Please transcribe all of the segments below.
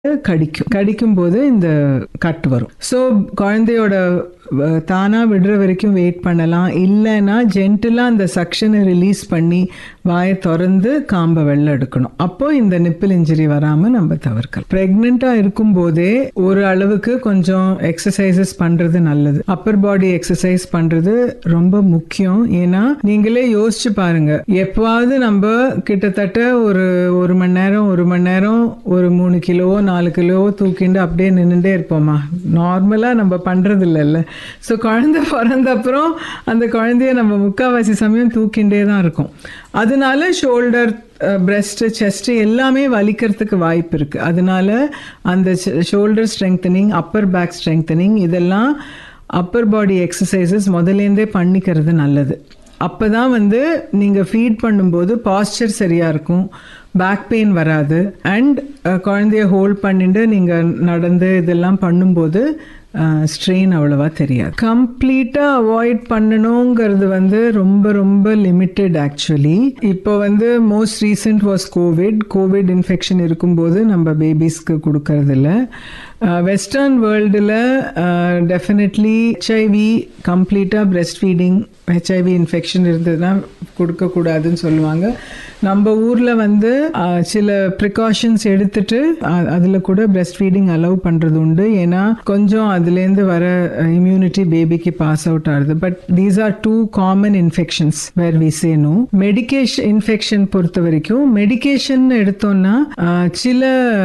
கடிக்கும் கடிக்கும் போது இந்த கட் வரும் ஸோ குழந்தையோட அஹ், தானா விடுற வரைக்கும் வெயிட் பண்ணலாம் இல்லைன்னா ஜென்டிலாக அந்த சக்ஷனை ரிலீஸ் பண்ணி வாயை திறந்து காம்பை வெளில எடுக்கணும் அப்போ இந்த நிப்பிள் இன்ஜுரி வராமல் நம்ம தவிர்க்கலாம் ப்ரெக்னெண்ட்டாக இருக்கும்போதே ஒரு அளவுக்கு கொஞ்சம் எக்ஸசைசஸ் பண்ணுறது நல்லது அப்பர் பாடி எக்ஸசைஸ் பண்ணுறது ரொம்ப முக்கியம் ஏன்னா நீங்களே யோசிச்சு பாருங்க எப்போவாவது நம்ம கிட்டத்தட்ட ஒரு ஒரு மணி நேரம் ஒரு மணி நேரம் ஒரு மூணு கிலோவோ நாலு கிலோவோ தூக்கிண்டு அப்படியே நின்றுட்டே இருப்போமா நார்மலாக நம்ம பண்ணுறது இல்லைல்ல ஸோ குழந்தை பிறந்த அப்புறம் அந்த குழந்தைய நம்ம முக்கால்வாசி சமயம் தூக்கிண்டே தான் இருக்கும் அதனால ஷோல்டர் பிரெஸ்ட் செஸ்ட் எல்லாமே வலிக்கிறதுக்கு வாய்ப்பு இருக்குது அதனால அந்த shoulder strengthening upper back strengthening இதெல்லாம் அப்பர் பாடி எக்ஸசைசஸ் முதலேருந்தே பண்ணிக்கிறது நல்லது அப்போ தான் வந்து நீங்கள் ஃபீட் பண்ணும்போது பாஸ்டர் சரியாக இருக்கும் பேக் பெயின் வராது அண்ட் குழந்தைய ஹோல்ட் பண்ணிட்டு நீங்கள் நடந்து இதெல்லாம் பண்ணும்போது ஸ்ட்ரெயின் அவ்வளோவா தெரியாது கம்ப்ளீட்டாக அவாய்ட் பண்ணணுங்கிறது வந்து ரொம்ப ரொம்ப லிமிட்டெட் ஆக்சுவலி இப்போ வந்து most recent was COVID COVID infection இருக்கும்போது நம்ம பேபிஸ்க்கு கொடுக்கறதில்ல வெஸ்டர்ன் வேர்ல்டில் டெஃபினெட்லி ஹெச்ஐவி கம்ப்ளீட்டாக பிரெஸ்ட் ஃபீடிங் ஹெச்ஐவி இன்ஃபெக்ஷன் இருந்ததுன்னா கொடுக்கக்கூடாதுன்னு சொல்லுவாங்க நம்ம ஊரில் வந்து அஹ், சில ப்ரிகாஷன்ஸ் எடுத்துட்டு அதில் கூட பிரெஸ்ட் ஃபீடிங் அலோவ் பண்ணுறது உண்டு ஏன்னா கொஞ்சம் அதுலேருந்து வர இம்யூனிட்டி பேபிக்கு பாஸ் அவுட் ஆகுது but these are too common infections where we say no medication infection பொறுத்த வரைக்கும் மெடிகேஷன் எடுத்தோம்னா அஹ், சில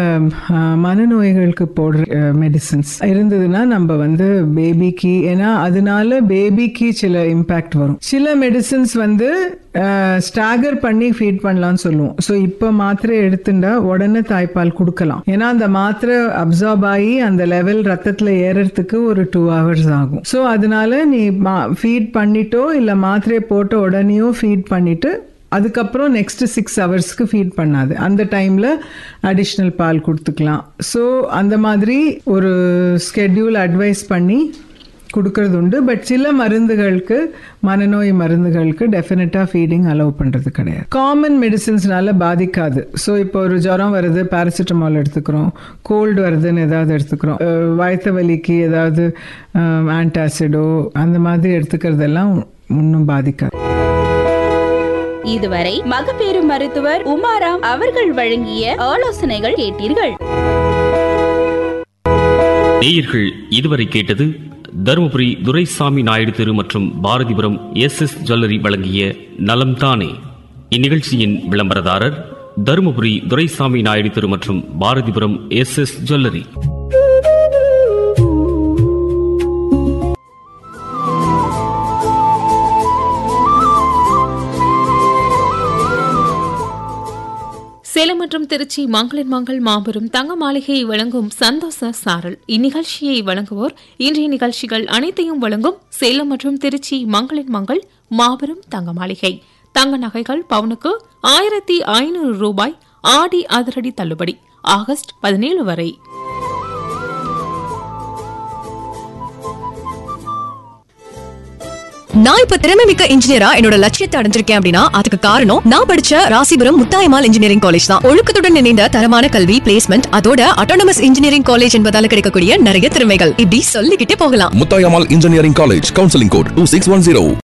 அஹ், மனநோய்களுக்கு போடுற மெடிசன்ஸ் இருந்ததுன்னா நம்ம வந்து பேபிக்கு ஏன்னா அதனால பேபிக்கு சில இம்பேக்ட் வரும் சில மெடிசன்ஸ் வந்து ஸ்டாகர் பண்ணி ஃபீட் பண்ணலாம்னு சொல்லுவோம் ஸோ இப்போ மாத்திரை எடுத்துட்டா உடனே தாய்ப்பால் கொடுக்கலாம் ஏன்னா அந்த மாத்திரை அப்சார்ப் ஆகி அந்த லெவல் ரத்தத்தில் ஏறறதுக்கு ஒரு டூ ஹவர்ஸ் ஆகும் ஸோ அதனால நீ ஃபீட் பண்ணிட்டோ இல்லை மாத்திரையை போட்ட உடனேயோ ஃபீட் பண்ணிட்டு அதுக்கப்புறம் நெக்ஸ்ட் சிக்ஸ் ஹவர்ஸ்க்கு ஃபீட் பண்ணாது அந்த டைமில் அடிஷ்னல் பால் கொடுத்துக்கலாம் ஸோ அந்த மாதிரி ஒரு ஸ்கெட்யூல் அட்வைஸ் பண்ணி கொடுக்கறது உண்டு பட் சில மருந்துகளுக்கு மனநோய் மருந்துகளுக்கு டெஃபினட்டாக ஃபீடிங் அலோவ் பண்ணுறது கிடையாது காமன் மெடிசின்ஸ்னால பாதிக்காது ஸோ இப்போ ஒரு ஜுரம் வருது பேராசிட்டமால் எடுத்துக்கிறோம் கோல்டு வருதுன்னு ஏதாவது எடுத்துக்கிறோம் அஹ் வயித்து வலிக்கு ஏதாவது ஆன்டாசிடோ அந்த மாதிரி எடுத்துக்கிறதெல்லாம் ஒன்றும் பாதிக்காது இதுவரை மகப்பேறு மருத்துவர் உமாராம் அவர்கள் வழங்கிய ஆலோசனைகள் கேட்டீர்கள் நேயர்கள் இதுவரை கேட்டது தருமபுரி துரைசாமி நாயுடு தெரு மற்றும் பாரதிபுரம் எஸ் எஸ் ஜுவல்லரி வழங்கிய நலம் தானே இந்நிகழ்ச்சியின் விளம்பரதாரர் தருமபுரி துரைசாமி நாயுடு தெரு மற்றும் Bharathipuram S S jewellery Salem மற்றும் திருச்சி மங்களின் மங்கள் மாபெரும் தங்க மாளிகையை வழங்கும் சந்தோஷ சாரல் இந்நிகழ்ச்சியை வழங்குவோர் இன்றைய நிகழ்ச்சிகள் அனைத்தையும் வழங்கும் சேலம் மற்றும் திருச்சி மங்களின் மங்கள் மாபெரும் தங்க மாளிகை தங்க நகைகள் பவுனுக்கு ஆயிரத்தி ஐநூறு ரூபாய் ஆடி அதிரடி தள்ளுபடி ஆகஸ்ட் பதினேழு வரை நான் இப்ப திறமை மிக்க இன்ஜினியரா என்னோட லட்சியத்தை அடைஞ்சிருக்கேன் அப்படின்னா அதுக்கு காரணம் நான் படிச்ச ராசிபுரம் முத்தாயமால் இன்ஜினியரிங் காலேஜ் தான் ஒழுக்கத்துடன் இணைந்த தரமான கல்வி பிளேஸ்மெண்ட் அதோட அட்டானமஸ் இன்ஜினியரிங் காலேஜ் என்பதால கிடைக்கக்கூடிய நிறைய திறமைகள் இப்படி சொல்லிக்கிட்டே போகலாம் Muthayammal engineering college counselling code two six one zero